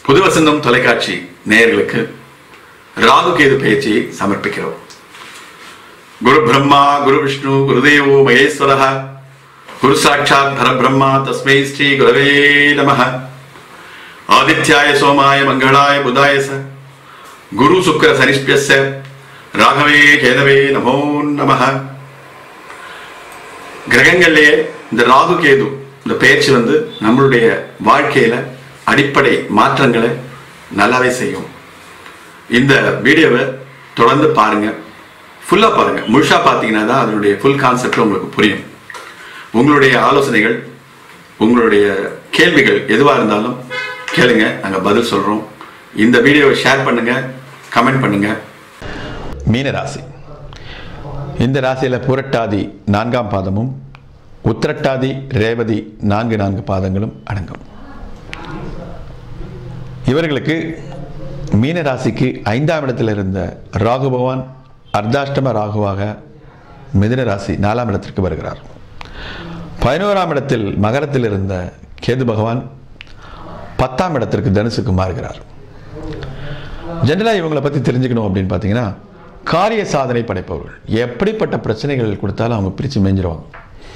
புது வசந்தம் தொலைக்காட்சி நேயர்களுக்கு ராகு கேது பயிற்சியை சமர்ப்பிக்கிறோம் குரு பிரம்மா குரு விஷ்ணு குருதேவோ மகேஸ்வரः குரு சாட்சாத் பரபிரம்மா தஸ்மை ஸ்ரீ குரவே நமः ஆதித்யாய சோமாய மங்களாய புதாய ச குரு சுக்கர சனிஷ்பியஸ்ய ராகவே கேதவே நமோ நமः கிரகங்கள்லயே இந்த ராகு கேது இந்த பயிற்சி வந்து நம்மளுடைய வாழ்க்கையில அடிப்படை மாற்றங்களை நல்லாவே செய்யும் இந்த வீடியோவை தொடர்ந்து பாருங்க ஃபுல்லா பாருங்க முழுசா பார்த்தீங்கன்னா தான் அதனுடைய ஃபுல் கான்செப்ட் உங்களுக்கு புரியும் உங்களுடைய ஆலோசனைகள் உங்களுடைய கேள்விகள் எதுவாக இருந்தாலும் கேளுங்க நாங்கள் பதில் சொல்றோம் இந்த வீடியோவை ஷேர் பண்ணுங்க கமெண்ட் பண்ணுங்க மீனராசி இந்த ராசியில் புரட்டாதி நான்காம் பாதமும் உத்திரட்டாதி ரேவதி நான்கு நான்கு பாதங்களும் அடங்கும் இவர்களுக்கு மீன ராசிக்கு ஐந்தாம் இடத்தில் இருந்த ராகு பகவான் அர்த்தாஷ்டம ராகுவாக மிதுன ராசி நாலாம் இடத்திற்கு வருகிறார் பதினோராம் இடத்தில் மகரத்தில் இருந்த கேது பகவான் பத்தாம் இடத்திற்கு தனுசுக்கு மாறுகிறார் ஜென்ரலாக இவங்களை பற்றி தெரிஞ்சுக்கணும் அப்படின்னு பார்த்தீங்கன்னா காரிய சாதனை படைப்பவர்கள் எப்படிப்பட்ட பிரச்சனைகள் கொடுத்தாலும் அவங்க பிரித்து மேய்ஞ்சிருவாங்க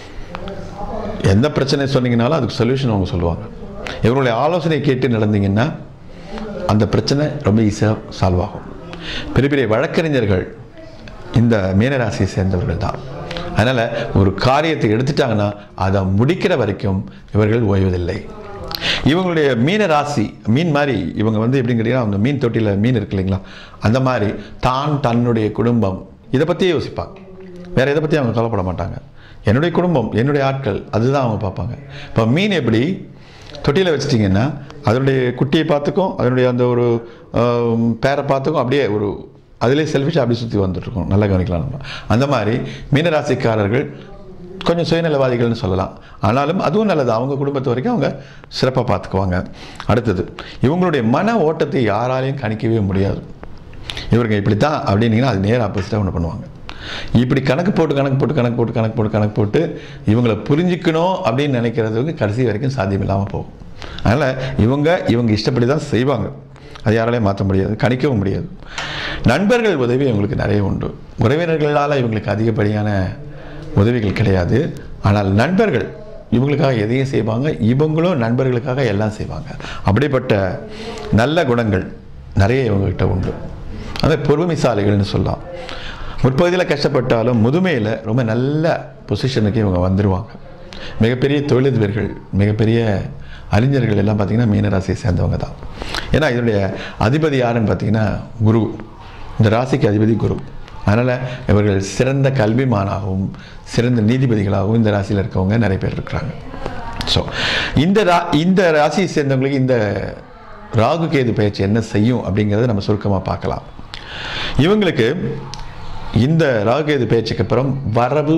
எந்த பிரச்சனை சொன்னீங்கனாலும் அதுக்கு சொல்யூஷன் அவங்க சொல்லுவாங்க இவங்களுடைய ஆலோசனை கேட்டு நடந்தீங்கன்னா அந்த பிரச்சனை ரொம்ப ஈஸியாக சால்வ் ஆகும் பெரிய பெரிய வழக்கறிஞர்கள் இந்த மீனராசியை சேர்ந்தவர்கள் தான் அதனால் ஒரு காரியத்தை எடுத்துட்டாங்கன்னா அதை முடிக்கிற வரைக்கும் இவர்கள் ஓய்வதில்லை இவங்களுடைய மீன ராசி மீன் மாதிரி இவங்க வந்து எப்படின்னு கேட்டிங்கன்னா அந்த மீன் தொட்டியில் மீன் இருக்கு இல்லைங்களா அந்த மாதிரி தான் தன்னுடைய குடும்பம் இதை பற்றியே யோசிப்பாங்க வேறு இதை பற்றி அவங்க கவலைப்பட மாட்டாங்க என்னுடைய குடும்பம் என்னுடைய ஆட்கள் அதுதான் அவங்க பார்ப்பாங்க இப்போ மீன் எப்படி தொட்டியில் வச்சிட்டிங்கன்னா அதனுடைய குட்டியை பார்த்துக்கும் அதனுடைய அந்த ஒரு ஆம், பேரை பார்த்துக்கும் அப்படியே ஒரு அதிலே செல்ஃபிஷ் அப்படி சுற்றி வந்துட்டுருக்கோம் நல்லா கவனிக்கலாம் நம்ம அந்த மாதிரி மீனராசிக்காரர்கள் கொஞ்சம் சுயநலவாதிகள்னு சொல்லலாம் ஆனாலும் அதுவும் நல்லது அவங்க குடும்பத்தை வரைக்கும் அவங்க சிறப்பாக பார்த்துக்குவாங்க அடுத்தது இவங்களுடைய மன ஓட்டத்தை யாராலையும் கணிக்கவே முடியாது இவருங்க இப்படி தான் அப்படின்னீங்கன்னா அது நேர் ஆப்போசிட்டாக ஒன்று பண்ணுவாங்க இப்படி கணக்கு போட்டு கணக்கு போட்டு கணக்கு போட்டு கணக்கு போட்டு கணக்கு போட்டு இவங்களை புரிஞ்சுக்கணும் அப்படின்னு நினைக்கிறதுக்கு கடைசி வரைக்கும் சாத்தியம் இல்லாமல் போகும் அதனால் இவங்க இவங்க இஷ்டப்படி தான் செய்வாங்க அது யாராலையும் மாற்ற முடியாது கணிக்கவும் முடியாது நண்பர்கள் உதவி இவங்களுக்கு நிறைய உண்டு உறவினர்களால் இவங்களுக்கு அதிகப்படியான உதவிகள் கிடையாது ஆனால் நண்பர்கள் இவங்களுக்காக எதையும் செய்வாங்க இவங்களும் நண்பர்களுக்காக எல்லாம் செய்வாங்க அப்படிப்பட்ட நல்ல குணங்கள் நிறைய இவங்ககிட்ட உண்டு அந்த பொறுமைசாலிகள்னு சொல்லலாம் முற்பகுதியில் கஷ்டப்பட்டாலும் முதுமையில் ரொம்ப நல்ல பொசிஷனுக்கு இவங்க வந்துடுவாங்க மிகப்பெரிய தொழிலதிபர்கள் மிகப்பெரிய அறிஞர்கள் எல்லாம் பார்த்திங்கன்னா மீனராசியை சேர்ந்தவங்க தான் ஏன்னா இதனுடைய அதிபதி யாருன்னு பார்த்தீங்கன்னா குரு இந்த ராசிக்கு அதிபதி குரு அதனால் இவர்கள் சிறந்த கல்விமானாகவும் சிறந்த நீதிபதிகளாகவும் இந்த ராசியில் இருக்கவங்க நிறைய பேர் இருக்கிறாங்க ஸோ இந்த ரா இந்த ராசியை சேர்ந்தவங்களுக்கு இந்த ராகு கேது பயிற்சி என்ன செய்யும் அப்படிங்கிறத நம்ம சுருக்கமாக பார்க்கலாம் இவங்களுக்கு இந்த ராகு கேது பயிற்சிக்கு அப்புறம் வரவு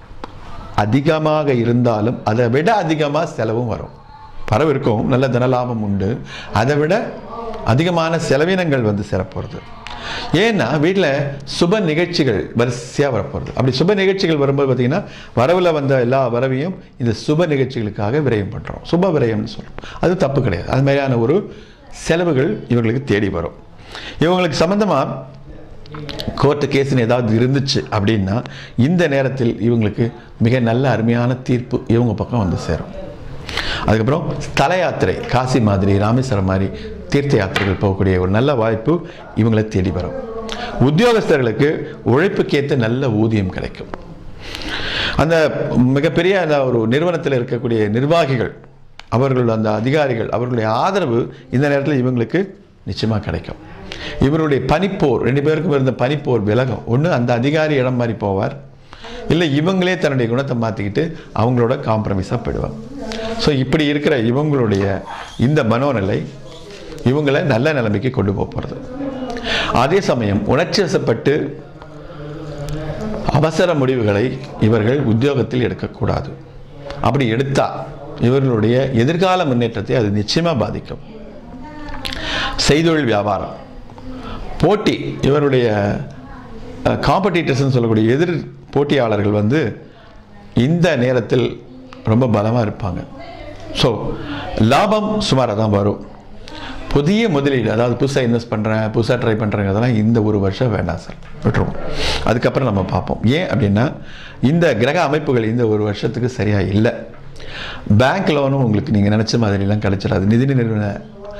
அதிகமாக இருந்தாலும் அதை விட அதிகமாக செலவும் வரும் வரவு இருக்கும் நல்ல தனலாபம் உண்டு அதை விட அதிகமான செலவினங்கள் வந்து சேரப்போகிறது ஏன்னா வீட்டில் சுப நிகழ்ச்சிகள் வரிசையாக வரப்போகிறது அப்படி சுப நிகழ்ச்சிகள் வரும்போது பார்த்தீங்கன்னா வரவில் வந்த எல்லா வரவையும் இந்த சுப நிகழ்ச்சிகளுக்காக விரயம் பண்ணுறோம் சுப விரயம்னு சொல்கிறோம் அது தப்பு கிடையாது அது மாதிரியான ஒரு செலவுகள் இவங்களுக்கு தேடி வரும் இவங்களுக்கு சம்மந்தமாக கோர்ட்டு கேஸ்னு ஏதாவது இருந்துச்சு அப்படின்னா இந்த நேரத்தில் இவங்களுக்கு மிக நல்ல அருமையான தீர்ப்பு இவங்க பக்கம் வந்து சேரும் அதுக்கப்புறம் ஸ்தல யாத்திரை காசி மாதிரி ராமேஸ்வரம் மாதிரி தீர்த்த யாத்திரைகள் போகக்கூடிய ஒரு நல்ல வாய்ப்பு இவங்களை தேடி வரும் உத்தியோகஸ்தர்களுக்கு உழைப்புக்கேற்ற நல்ல ஊதியம் கிடைக்கும் அந்த மிகப்பெரிய அந்த ஒரு நிறுவனத்தில் இருக்கக்கூடிய நிர்வாகிகள் அவர்கள் அந்த அதிகாரிகள் அவர்களுடைய ஆதரவு இந்த நேரத்தில் இவங்களுக்கு நிச்சயமாக கிடைக்கும் இவருடைய பனிப்போர் ரெண்டு பேருக்கும் இருந்த பனிப்போர் விலகும் ஒன்று அந்த அதிகாரி இடம் மாதிரி போவார் இல்லை இவங்களே தன்னுடைய குணத்தை மாற்றிக்கிட்டு அவங்களோட காம்ப்ரமைஸாக போயிடுவாங்க ஸோ இப்படி இருக்கிற இவங்களுடைய இந்த மனோநிலை இவங்களை நல்ல நிலைமைக்கு கொண்டு போக போகிறது அதே சமயம் உணர்ச்சி வசப்பட்டு அவசர முடிவுகளை இவர்கள் உத்தியோகத்தில் எடுக்கக்கூடாது அப்படி எடுத்தா இவர்களுடைய எதிர்கால முன்னேற்றத்தை அது நிச்சயமாக பாதிக்கும் செய்தொழில் வியாபாரம் போட்டி இவருடைய காம்படிட்டர்ஸ்னு சொல்லக்கூடிய எதிர் போட்டியாளர்கள் வந்து இந்த நேரத்தில் ரொம்ப பலமாக இருப்பாங்க ஸோ லாபம் சுமாராக தான் வரும் புதிய முதலீடு அதாவது புதுசாக இன்வெஸ்ட் பண்ணுறேன் புதுசாக ட்ரை பண்ணுறேங்க அதெல்லாம் இந்த ஒரு வருஷம் வேண்டாம் சார் விட்டுருவோம் அதுக்கப்புறம் நம்ம பார்ப்போம் ஏன் அப்படின்னா இந்த கிரக அமைப்புகள் இந்த ஒரு வருஷத்துக்கு சரியாக இல்லை பேங்க் லோனும் உங்களுக்கு நீங்கள் நினச்ச மாதிரிலாம் கிடைச்சிடாது நிதி நிறுவன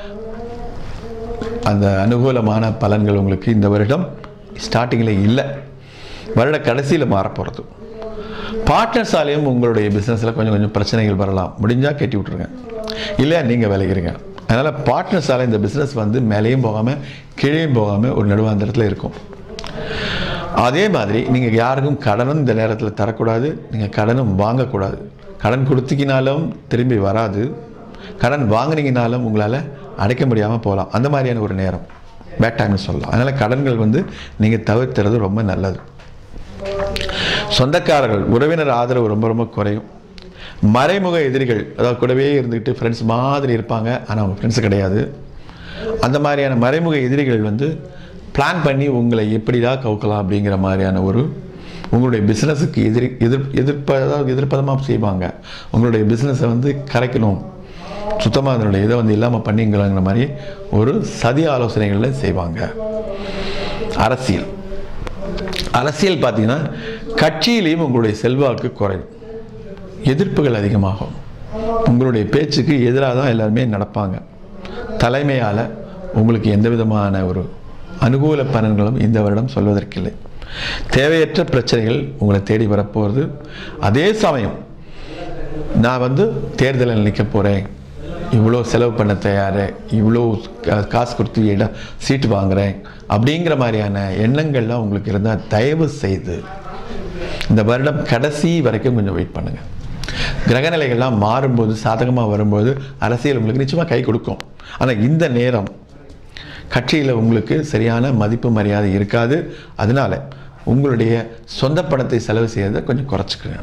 அந்த அனுகூலமான பலன்கள் உங்களுக்கு இந்த வருடம் ஸ்டார்டிங்கில் இல்லை வருட கடைசியில் மாறப்போகிறது பார்ட்னர்ஸாலேயும் உங்களுடைய பிஸ்னஸில் கொஞ்சம் கொஞ்சம் பிரச்சனைகள் வரலாம் முடிஞ்சால் கட்டி விட்ருங்க இல்லை நீங்கள் விளைகிறீங்க அதனால் பார்ட்னர்ஸால் இந்த பிஸ்னஸ் வந்து மேலேயும் போகாமல் கீழேயும் போகாமல் ஒரு நடுவாந்திரத்தில் இருக்கும் அதே மாதிரி நீங்கள் யாருக்கும் கடனும் இந்த நேரத்தில் தரக்கூடாது நீங்கள் கடனும் வாங்கக்கூடாது கடன் கொடுத்துக்கினாலும் திரும்பி வராது கடன் வாங்குனீங்கனாலும் உங்களால் அடைக்க முடியாமல் போகலாம் அந்த மாதிரியான ஒரு நேரம் பேட் டைம்னு சொல்லலாம் அதனால் கடன்கள் வந்து நீங்கள் தவிர்த்துறது ரொம்ப நல்லது சொந்தக்காரர்கள் உறவினர் ஆதரவு ரொம்ப ரொம்ப குறையும் மறைமுக எதிரிகள் அதாவது கூடவே இருந்துக்கிட்டு ஃப்ரெண்ட்ஸ் மாதிரி இருப்பாங்க ஆனால் அவங்க ஃப்ரெண்ட்ஸ் கிடையாது அந்த மாதிரியான மறைமுக எதிரிகள் வந்து பிளான் பண்ணி உங்களை எப்படிடா கவுக்கலாம் அப்படிங்கிற மாதிரியான ஒரு உங்களுடைய பிஸ்னஸுக்கு எதிரி எதிர் எதிர்ப்ப அதாவது எதிர்ப்பதமாக செய்வாங்க உங்களுடைய பிஸ்னஸை வந்து கரைக்கணும் சுத்தமாக அதனுடைய இதை வந்து இல்லாமல் பண்ணிங்களாங்கிற மாதிரி ஒரு சதி ஆலோசனைகளில் செய்வாங்க அரசியல் அரசியல் பார்த்தீங்கன்னா கட்சியிலையும் உங்களுடைய செல்வாக்கு குறையும் எதிர்ப்புகள் அதிகமாகும் உங்களுடைய பேச்சுக்கு எதிராக தான் எல்லாருமே நடப்பாங்க தலைமையால் உங்களுக்கு எந்த விதமான ஒரு அனுகூல பலன்களும் இந்த வருடம் சொல்வதற்கில்லை தேவையற்ற பிரச்சனைகள் உங்களை தேடி வரப்போகிறது அதே சமயம் நான் வந்து தேர்தலில் நிற்க போகிறேன் இவ்வளோ செலவு பண்ண தயார் இவ்வளோ கா- காசு கொடுத்து இடம் சீட்டு வாங்குறேன் அப்படிங்கிற மாதிரியான எண்ணங்கள்லாம் உங்களுக்கு இருந்தால் தயவு செய்து இந்த வருடம் கடைசி வரைக்கும் கொஞ்சம் வெயிட் பண்ணுங்கள் கிரகநிலைகள்லாம் மாறும்போது சாதகமாக வரும்போது அரசியல் உங்களுக்கு நிச்சயமாக கை கொடுக்கும் ஆனால் இந்த நேரம் கட்சியில் உங்களுக்கு சரியான மதிப்பு மரியாதை இருக்காது அதனால உங்களுடைய சொந்த பணத்தை செலவு செய்யறதை கொஞ்சம் குறைச்சிக்கங்க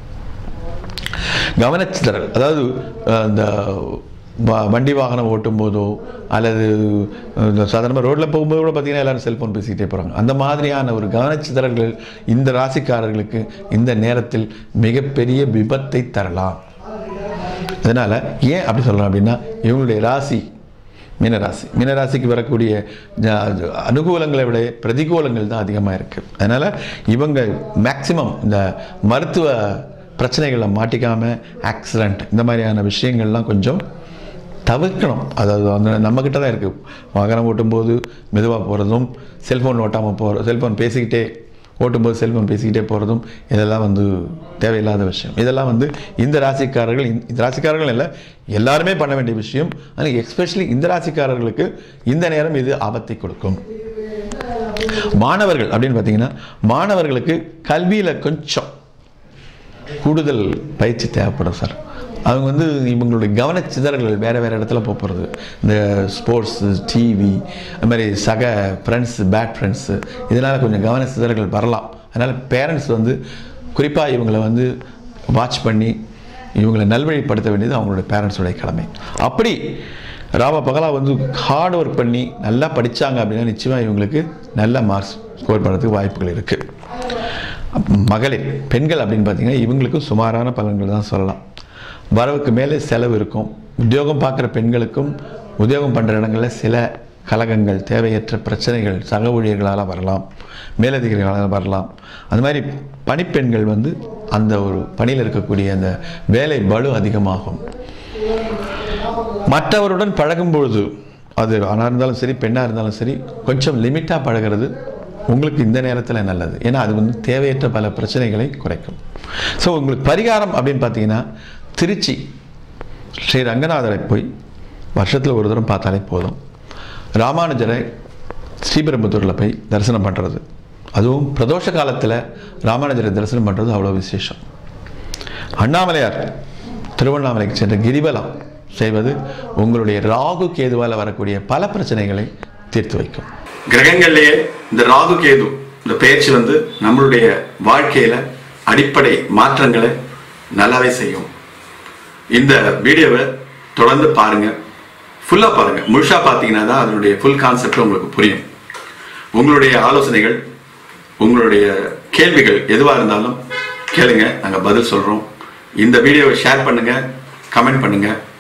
கவனச்சிதறல் அதாவது அஹ், இந்த வ- வண்டி வாகனம் ஓட்டும் போதோ அல்லது அஹ், இந்த சாதாரணமாக ரோட்டில் போகும்போது கூட பார்த்தீங்கன்னா எல்லாரும் செல்ஃபோன் பேசிக்கிட்டே போகிறாங்க அந்த மாதிரியான ஒரு கவனச்சிதறல்கள் இந்த ராசிக்காரர்களுக்கு இந்த நேரத்தில் மிகப்பெரிய விபத்தை தரலாம் அதனால் ஏன் அப்படி சொல்கிறோம் அப்படின்னா இவங்களுடைய ராசி மீனராசி மீனராசிக்கு வரக்கூடிய ஜ- அனுகூலங்களை விட பிரதிகூலங்கள் தான் அதிகமாக இருக்குது அதனால் இவங்க மேக்சிமம் இந்த மருத்துவ பிரச்சனைகளில் மாட்டிக்காமல் ஆக்சிடெண்ட் இந்த மாதிரியான விஷயங்கள்லாம் கொஞ்சம் தவிர்க்கணும் அதாவது வந்து நம்மக்கிட்ட தான் இருக்குது வாகனம் ஓட்டும்போது மெதுவாக போகிறதும் செல்ஃபோன் ஓட்டாமல் போகிற செல்ஃபோன் பேசிக்கிட்டே ஓட்டும்போது செல்ஃபோன் பேசிக்கிட்டே போகிறதும் இதெல்லாம் வந்து தேவையில்லாத விஷயம் இதெல்லாம் வந்து இந்த ராசிக்காரர்கள் இந்த- இந்த ராசிக்காரர்கள் இல்லை எல்லாருமே பண்ண வேண்டிய விஷயம் ஆனால் எஸ்பெஷலி இந்த ராசிக்காரர்களுக்கு இந்த நேரம் இது ஆபத்தை கொடுக்கும் மாணவர்கள் அப்படின்னு பார்த்தீங்கன்னா மாணவர்களுக்கு கல்வியில் கொஞ்சம் கூடுதல் பயிற்சி தேவைப்படும் சார் அவங்க வந்து இவங்களுடைய கவனச்சிதறல்கள் வேறு வேறு இடத்துல போக போகிறது இந்த ஸ்போர்ட்ஸு டிவி அது மாதிரி சக ஃப்ரெண்ட்ஸு பேட் ஃப்ரெண்ட்ஸு இதனால் கொஞ்சம் கவனச்சிதறல்கள் வரலாம் அதனால் பேரண்ட்ஸ் வந்து குறிப்பாக இவங்களை வந்து வாட்ச் பண்ணி இவங்களை நல்வழிப்படுத்த வேண்டியது அவங்களுடைய பேரண்ட்ஸோடைய கடமை அப்படி ராவ பகலா வந்து ஹார்ட் ஒர்க் பண்ணி நல்லா படித்தாங்க அப்படின்னா நிச்சயமாக இவங்களுக்கு நல்ல மார்க்ஸ் ஸ்கோர் பண்ணுறதுக்கு வாய்ப்புகள் இருக்குது மகளிர் பெண்கள் அப்படின்னு பார்த்தீங்கன்னா இவங்களுக்கும் சுமாரான பலன்கள் தான் சொல்லலாம் வரவுக்கு மேலே செலவு இருக்கும் உத்தியோகம் பார்க்குற பெண்களுக்கும் உத்தியோகம் பண்ணுற இடங்களில் சில கலகங்கள் தேவையற்ற பிரச்சனைகள் சக ஊழியர்களால் வரலாம் மேலதிகாரிகளால் வரலாம் அந்த மாதிரி பணிப்பெண்கள் வந்து அந்த ஒரு பணியில் இருக்கக்கூடிய அந்த வேலை பளு அதிகமாகும் மற்றவருடன் பழகும் பொழுது அது ஆணாக இருந்தாலும் சரி பெண்ணாக இருந்தாலும் சரி கொஞ்சம் லிமிட்டாக பழகிறது உங்களுக்கு இந்த நேரத்தில் நல்லது ஏன்னா அது வந்து தேவையற்ற பல பிரச்சனைகளை குறைக்கும் ஸோ உங்களுக்கு பரிகாரம் அப்படின்னு பார்த்தீங்கன்னா திருச்சி ஸ்ரீ ரங்கநாதரை போய் வருஷத்தில் ஒரு தூரம் பார்த்தாலே போதும் ராமானுஜரை ஸ்ரீபெரும்புத்தூரில் போய் தரிசனம் பண்ணுறது அதுவும் பிரதோஷ காலத்தில் ராமானுஜரை தரிசனம் பண்ணுறது அவ்வளோ விசேஷம் அண்ணாமலையார் திருவண்ணாமலைக்கு சென்ற கிரிவலம் செய்வது உங்களுடைய ராகு கேதுவால் வரக்கூடிய பல பிரச்சனைகளை தீர்த்து வைக்கும் கிரகங்கள்லயே இந்த ராகு கேது இந்த பயிற்சி வந்து நம்மளுடைய வாழ்க்கையில அடிப்படை மாற்றங்களை நல்லாவே செய்யும் இந்த வீடியோவை தொடர்ந்து பாருங்க ஃபுல்லா பாருங்க முழுசா பார்த்தீங்கன்னா தான் அதனுடைய ஃபுல் கான்செப்ட் உங்களுக்கு புரியும் உங்களுடைய ஆலோசனைகள் உங்களுடைய கேள்விகள் எதுவாக இருந்தாலும் கேளுங்க நாங்கள் பதில் சொல்கிறோம் இந்த வீடியோவை ஷேர் பண்ணுங்க கமெண்ட் பண்ணுங்க